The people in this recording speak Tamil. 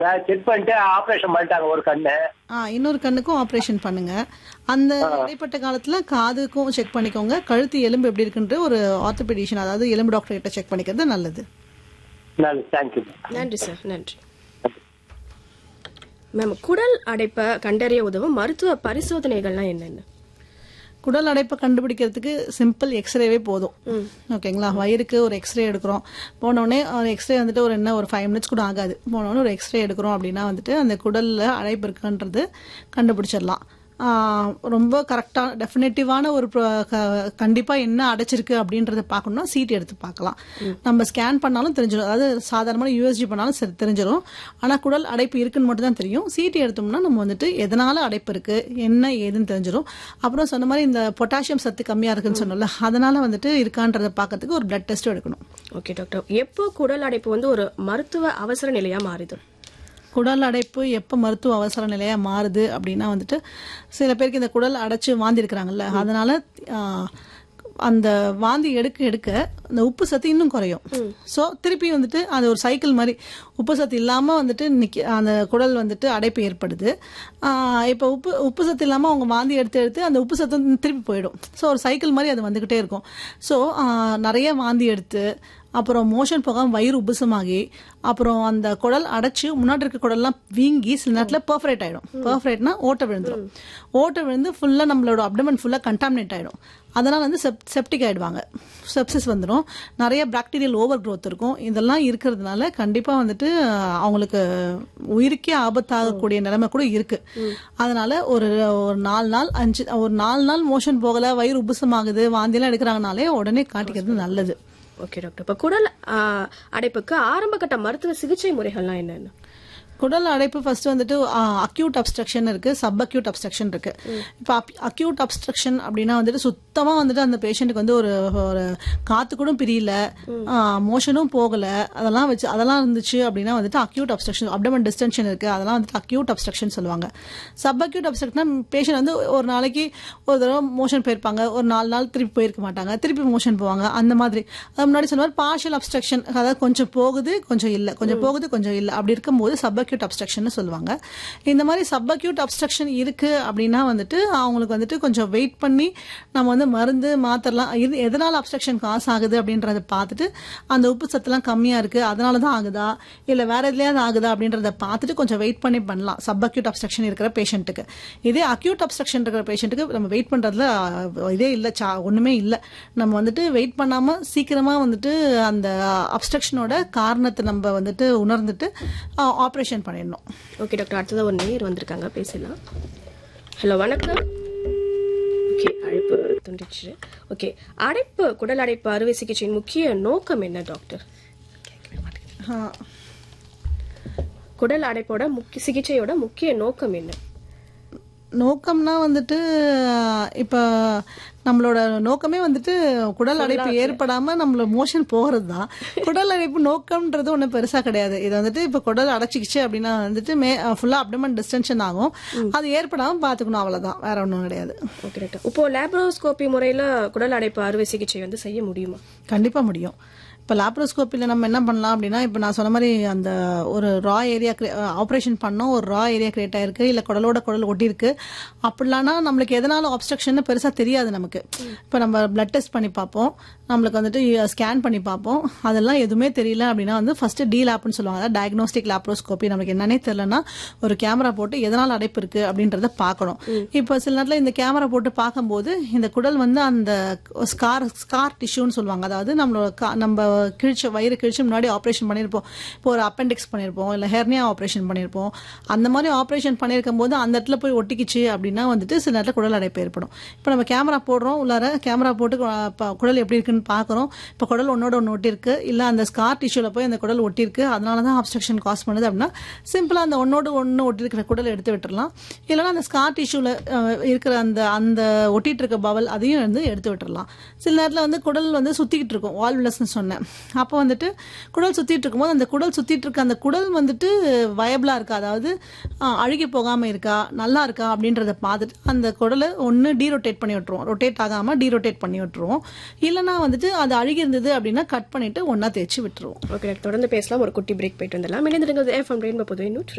செக் பண்ணிட்டு ஆபரேஷன் பண்ணிட்டாங்க ஒரு கண்ணு ஆ இன்னொரு கண்ணுக்கும் ஆப்ரேஷன் பண்ணுங்க அந்த இடைப்பட்ட காலத்துல காதுக்கும் செக் பண்ணிக்கோங்க கழுத்து எலும்பு எப்படி இருக்குன்ற ஒரு ஆர்த்தோபெடிஷன் அதாவது எலும்பு டாக்டர் கிட்ட செக் பண்ணிக்கிறது நல்லது நல்லது தேங்க்யூ நன்றி சார் நன்றி மேம் குடல் அடைப்பை கண்டறிய உதவும் மருத்துவ பரிசோதனைகள்லாம் என்னென்ன குடல் அடைப்பை கண்டுபிடிக்கிறதுக்கு சிம்பிள் எக்ஸ்ரேவே போதும் ஓகேங்களா வயிறுக்கு ஒரு எக்ஸ்ரே எடுக்கிறோம் போனோடனே ஒரு எக்ஸ்ரே வந்துட்டு ஒரு என்ன ஒரு ஃபைவ் மினிட்ஸ் கூட ஆகாது போனோடனே ஒரு எக்ஸ்ரே எடுக்கிறோம் அப்படின்னா வந்துட்டு அந்த குடல்ல அடைப்பு இருக்குன்றது கண்டுபிடிச்சிடலாம் ஆஹ் ரொம்ப கரெக்டாக டெஃபினட்டிவான ஒரு pro- க- கண்டிப்பா என்ன அடைச்சிருக்கு அப்படின்றத பார்க்கணும்னா சீட் எடுத்து பார்க்கலாம் நம்ம ஸ்கேன் பண்ணாலும் தெரிஞ்சிடும் அதாவது சாதாரணமான யூஎஸ்ஜி பண்ணாலும் சரி தெரிஞ்சிடும் ஆனா குடல் அடைப்பு இருக்குன்னு மட்டும் தான் தெரியும் சீட்டு எடுத்தோம்னா நம்ம வந்துட்டு எதனால அடைப்பு இருக்கு என்ன ஏதுன்னு தெரிஞ்சிடும் அப்புறம் சொன்ன மாதிரி இந்த பொட்டாசியம் சத்து கம்மியா இருக்குன்னு சொன்னோம்ல அதனால வந்துட்டு இருக்கான்றத பார்க்கறதுக்கு ஒரு பிளட் டெஸ்ட் எடுக்கணும் ஓகே டாக்டர் எப்போ குடல் அடைப்பு வந்து ஒரு மருத்துவ அவசர நிலையா மாறுது குடல் அடைப்பு எப்போ மருத்துவ அவசர நிலையா மாறுது அப்படின்னா வந்துட்டு சில பேருக்கு இந்த குடல் அடைச்சு வாந்தி இருக்கிறாங்கல்ல அதனால ஆஹ், அந்த வாந்தி எடுக்க எடுக்க அந்த உப்பு சத்து இன்னும் குறையும் ஸோ திருப்பி வந்துட்டு அது ஒரு சைக்கிள் மாதிரி உப்பு சத்து இல்லாமல் வந்துட்டு நிக்க அந்த குடல் வந்துட்டு அடைப்பு ஏற்படுது ஆஹ், இப்போ உப்பு உப்பு சத்து இல்லாமல் அவங்க வாந்தி எடுத்து எடுத்து அந்த உப்பு சத்து வந்து திருப்பி போயிடும் ஸோ ஒரு சைக்கிள் மாதிரி அது வந்துக்கிட்டே இருக்கும் ஸோ நிறைய வாந்தி எடுத்து அப்புறம் மோஷன் போகாம வயிறு உபசமாகி அப்புறம் அந்த குடல் அடைச்சு முன்னாடி இருக்க குடல்லாம் வீங்கி சில நேரத்தில் பர்ஃபரேட் ஆயிடும் பர்ஃபரேட்னா ஓட்டை விழுந்துரும் ஓட்டை விழுந்து ஃபுல்லா நம்மளோட அப்டமன் ஃபுல்லா கண்டாமினேட் ஆயிடும் அதனால வந்து செப் செப்டிக் ஆயிடுவாங்க செப்சிஸ் வந்துடும் நிறைய பாக்டீரியல் ஓவர் growth இருக்கும் இதெல்லாம் இருக்கிறதுனால கண்டிப்பா வந்துட்டு அஹ், அவங்களுக்கு உயிருக்கே ஆபத்தாகக்கூடிய நிலைமை கூட இருக்கு அதனால ஒரு ஒரு நாலு நாள் அஞ்சு ஒரு நாலு நாள் மோஷன் போகல வயிறு உபசமாகுது வாந்தியெல்லாம் எடுக்கிறாங்கனாலே உடனே காட்டிக்கிறது நல்லது ஓகே டாக்டர் இப்போ குடல் ஆ, அடைப்புக்கு ஆரம்ப கட்ட மருத்துவ சிகிச்சை முறைகள்லாம் என்னென்ன குடல் அடைப்பு ஃபர்ஸ்ட் வந்துட்டு அக்யூட் அப்ஸ்ட்ரக்ஷன் இருக்கு சப் அக்யூட் அப்ஸ்ட்ரக்ஷன் இருக்கு இப்போ அக்யூட் அப்ஸ்ட்ரக்ஷன் அப்படின்னா வந்துட்டு சுத்தமா வந்துட்டு அந்த பேஷண்ட்டுக்கு வந்து ஒரு ஒரு காத்து கூட பிரியல மோஷனும் போகல அதெல்லாம் வச்சு அதெல்லாம் இருந்துச்சு அப்படின்னா வந்துட்டு அக்யூட் அப்ஸ்ட்ரக்ஷன் அப்டமன் டிஸ்டென்ஷன் இருக்கு அதெல்லாம் வந்துட்டு அக்யூட் அப்ஸ்ட்ரக்ஷன் சொல்லுவாங்க சப் அக்யூட் அப்ஸ்ட்ரக்ஷன் பேஷண்ட் வந்து ஒரு நாளைக்கு ஒரு தடவை மோஷன் போயிருப்பாங்க ஒரு நாலு நாள் திருப்பி போயிருக்க மாட்டாங்க திருப்பி மோஷன் போவாங்க அந்த மாதிரி அது முன்னாடி சொன்ன மாதிரி பார்ஷியல் அப்ஸ்ட்ரக்ஷன் அதாவது கொஞ்சம் போகுது கொஞ்சம் இல்ல கொஞ்சம் போகுது கொஞ்சம் இல்ல அப்படி இருக்கும்போது சப்அக்யூட் அப்ஸ்ட்ரக்ஷன் சொல்லுவாங்க இந்த மாதிரி சப்அக்யூட் அப்ஸ்ட்ரக்ஷன் இருக்கு அப்படின்னா வந்துட்டு அவங்களுக்கு வந்துட்டு கொஞ்சம் வெயிட் பண்ணி நம்ம வந்து மருந்து மாத்திரலாம் இது எதனால அப்ஸ்ட்ரக்ஷன் காசு ஆகுது அப்படின்றத பார்த்துட்டு அந்த உப்பு சத்துலாம் கம்மியா இருக்கு அதனால தான் ஆகுதா இல்ல வேற எதுலயாவது ஆகுதா அப்படின்றத பார்த்துட்டு கொஞ்சம் வெயிட் பண்ணி பண்ணலாம் சப்அக்யூட் அப்ஸ்ட்ரக்ஷன் இருக்கிற பேஷண்ட்டுக்கு இதே அக்யூட் அப்ஸ்ட்ரக்ஷன் இருக்கிற பேஷண்ட்டுக்கு நம்ம வெயிட் பண்றதுல அஹ், இதே இல்ல சா ஒண்ணுமே இல்ல நம்ம வந்துட்டு வெயிட் பண்ணாம சீக்கிரமா வந்துட்டு அந்த அப்ஸ்ட்ரக்ஷனோட காரணத்தை நம்ம வந்துட்டு உணர்ந்துட்டு ஆப்ரேஷன் பண்ணிடணும் ஓகே டாக்டர் அடுத்ததாக ஒரு நேயர் வந்திருக்காங்க பேசலாம் ஹலோ வணக்கம் ஓகே அழைப்பு துண்டிச்சு ஓகே அடைப்பு குடல் அடைப்பு அறுவை சிகிச்சையின் முக்கிய நோக்கம் என்ன டாக்டர் ஆஹ், குடல் அடைப்போட முக்கிய சிகிச்சையோட முக்கிய நோக்கம் என்ன நோக்கம்னா வந்துட்டு அஹ், இப்ப நம்மளோட நோக்கமே வந்துட்டு குடல் அடைப்பு ஏற்படாம நம்மள மோஷன் போகிறது தான் குடல் அடைப்பு நோக்கம்ன்றது ஒன்றும் பெருசா கிடையாது இது வந்துட்டு இப்ப குடல் அடைச்சிக்கிச்சு அப்படின்னா வந்துட்டு மே ஃபுல்லா அப்டமன் டிஸ்டென்ஷன் ஆகும் அது ஏற்படாம பாத்துக்கணும் அவ்வளவுதான் வேற ஒன்றும் கிடையாது ஓகே டாக்டர் இப்போ லேப்ரோஸ்கோபி முறையில் குடல் அடைப்பு அறுவை சிகிச்சை வந்து செய்ய முடியுமா கண்டிப்பா முடியும் இப்போ லாப்ரோஸ்கோப்பியில் நம்ம என்ன பண்ணலாம் அப்படின்னா இப்போ நான் சொன்ன மாதிரி அந்த ஒரு ரா ஏரியா ஆப்ரேஷன் பண்ணோம் ஒரு ரா ஏரியா கிரியேட் ஆயிருக்கு இல்லை குடலோட குடல் ஒட்டியிருக்கு அப்படிலானா நம்மளுக்கு எதனால ஆப்ஸ்ட்ரக்ஷன் பெருசாக தெரியாது நமக்கு இப்போ நம்ம பிளட் டெஸ்ட் பண்ணி பார்ப்போம் நம்மளுக்கு வந்துட்டு ஸ்கேன் பண்ணி பார்ப்போம் அதெல்லாம் எதுவுமே தெரியல அப்படின்னா வந்து ஃபர்ஸ்ட் டி லேப்னு சொல்லுவாங்க அதாவது டயக்னோஸ்டிக் லாப்ரோஸ்கோப்பி நமக்கு என்னன்னே தெரியலனா ஒரு கேமரா போட்டு எதனால் அடைப்பு இருக்கு அப்படின்றத பார்க்கணும் இப்போ சில நேரத்தில் இந்த கேமரா போட்டு பார்க்கும்போது இந்த குடல் வந்து அந்த ஸ்கார் ஸ்கார் டிஷ்யூன்னு சொல்லுவாங்க அதாவது நம்மளோட கா- நம்ம கிழிச்ச வயிறு கிழிச்சு முன்னாடி ஆப்ரேஷன் பண்ணியிருப்போம் இப்போ ஒரு அப்பெண்டிக்ஸ் பண்ணியிருப்போம் இல்லை ஹெர்னியா ஆப்ரேஷன் பண்ணியிருப்போம் அந்த மாதிரி ஆப்ரேஷன் பண்ணியிருக்கும் போது அந்த இடத்துல போய் ஒட்டிக்கிச்சு அப்படின்னா வந்துட்டு சில நேரத்தில் குடல் அடைப்பு ஏற்படும் இப்போ நம்ம கேமரா போடுறோம் உள்ளார கேமரா போட்டு கு- ப- குடல் எப்படி இருக்குன்னு பார்க்குறோம் இப்போ குடல் ஒன்னோட ஒன்று ஒட்டியிருக்கு இல்லை அந்த ஸ்கார் டிஷ்யூவில் போய் அந்த குடல் ஒட்டியிருக்கு அதனால தான் அப்ஸ்ட்ரக்ஷன் காஸ் பண்ணுது அப்படின்னா சிம்பிளாக அந்த ஒன்னோட ஒன்று ஒட்டியிருக்கிற குடல் எடுத்து விட்டுறலாம் இல்லைன்னா அந்த ஸ்கார் டிஷ்யூவில் இருக்கிற அந்த அந்த ஒட்டிட்டு இருக்க பவல் அதையும் வந்து எடுத்து விட்டுறலாம் சில நேரத்தில் வந்து குடல் வந்து சுற்றிக்கிட்டு இருக்கும் வால்விலஸ்ன்னு சொன்னேன் அப்போ வந்துட்டு குடல் சுற்றிட்டு இருக்கும்போது அந்த குடல் சுற்றிட்டு இருக்க அந்த குடல் வந்துட்டு வயபிளாக இருக்கா அதாவது ஆஹ், அழுகி போகாமல் இருக்கா நல்லா இருக்கா அப்படின்றத பார்த்துட்டு அந்த குடலை ஒன்று டீரோட்டேட் பண்ணி விட்டுருவோம் ரொட்டேட் ஆகாமல் டீரோட்டேட் பண்ணி விட்டுருவோம் இல்லைன்னா வந்து வந்துட்டு அது அழுகி இருந்தது அப்படின்னா கட் பண்ணிட்டு ஒண்ணா தேய்ச்சி விட்டுருவோம் ஓகே தொடர்ந்து பேசலாம் ஒரு குட்டி பிரேக் போயிட்டு வந்துடலாம் இணைந்திருங்கள் எஃப்எம் ரெயின்போ புதுவை நூற்று